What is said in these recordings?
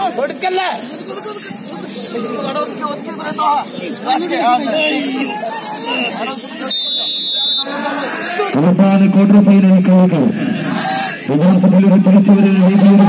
കൊടുക്കല്ലേ അവസാന quarter final കളികൾ യഥാർത്ഥത്തിലൊരു തിരിച്ചുവരൽ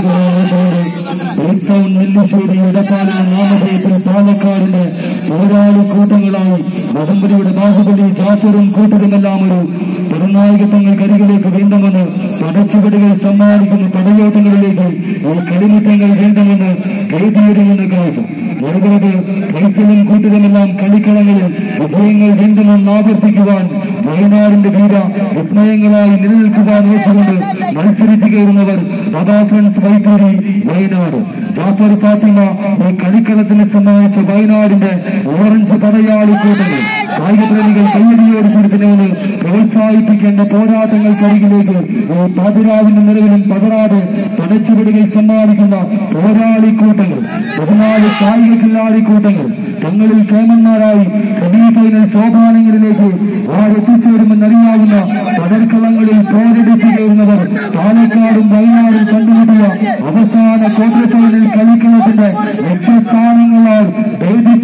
ടൗൺ നെല്ലിശ്ശേരി ഇടപ്പാളിന് നാമധേയത്തിൽ പാലക്കാടിന്റെ പോരാളി കൂട്ടങ്ങളായി വടംവലിയുടെ ബാഹുബലി ജാഫറും കൂട്ടരുമെല്ലാം ഒരു നിർണായകത്വങ്ങൾക്കരികിലേക്ക് വീണ്ടുമെന്ന് പടച്ചുപടികൾ സമ്മാനിക്കുന്ന പടയോട്ടങ്ങളിലേക്ക് ഈ കളിമുറ്റങ്ങൾ വീണ്ടുമെന്ന് എഴുതിയിരിക്കുന്ന കാഴ്ച മറുപടി റൈഫിലും കൂട്ടരുമെല്ലാം കളിക്കളങ്ങളിൽ വിജയങ്ങൾ വീണ്ടും ആവർത്തിക്കുവാൻ വയനാടിന്റെ വീര വിസ്മയങ്ങളായി നിലനിൽക്കുവാൻ വെച്ചുകൊണ്ട് മത്സരിച്ചു കയറുന്നവർ ദാദാ ഫ്രണ്ട്സ് വൈത്തൂരി വയനാട് ജാഫർ ഫാത്തിമ ഈ കളിക്കളത്തിന് സമ്മാനിച്ച വയനാടിന്റെ ഓറഞ്ച് പടയാളി കൂട്ടങ്ങൾ കായിക പ്രേമികൾ കയ്യടിയോട് കൂടി തന്നെ ഒന്ന് പ്രോത്സാഹിപ്പിക്കേണ്ട പോരാട്ടങ്ങൾക്കരികിലേക്ക് ഈ പാതിരാവിന്റെ നിലവിലും പതറാതെ പടച്ചുപിടികൾ സമ്മാനിക്കുന്ന പോരാളി കൂട്ടങ്ങൾ പതിനാല് കായിക കില്ലാടി കൂട്ടങ്ങൾ തങ്ങളിൽ കേമന്മാരായി സെമി ഫൈനൽ സോപാനങ്ങളിലേക്ക് ആരെത്തിച്ചേരുമെന്നറിയാവുന്ന പടർക്കളങ്ങളിൽ പോരടിച്ചു കയറുന്നവർ പാലക്കാടും വയനാടും കണ്ടുമുട്ടിയ അവസാന ക്വാർട്ടർ ഫൈനൽ കളിക്കളത്തിന്റെ ലക്ഷ്യസ്ഥാനങ്ങളാൽ വേദി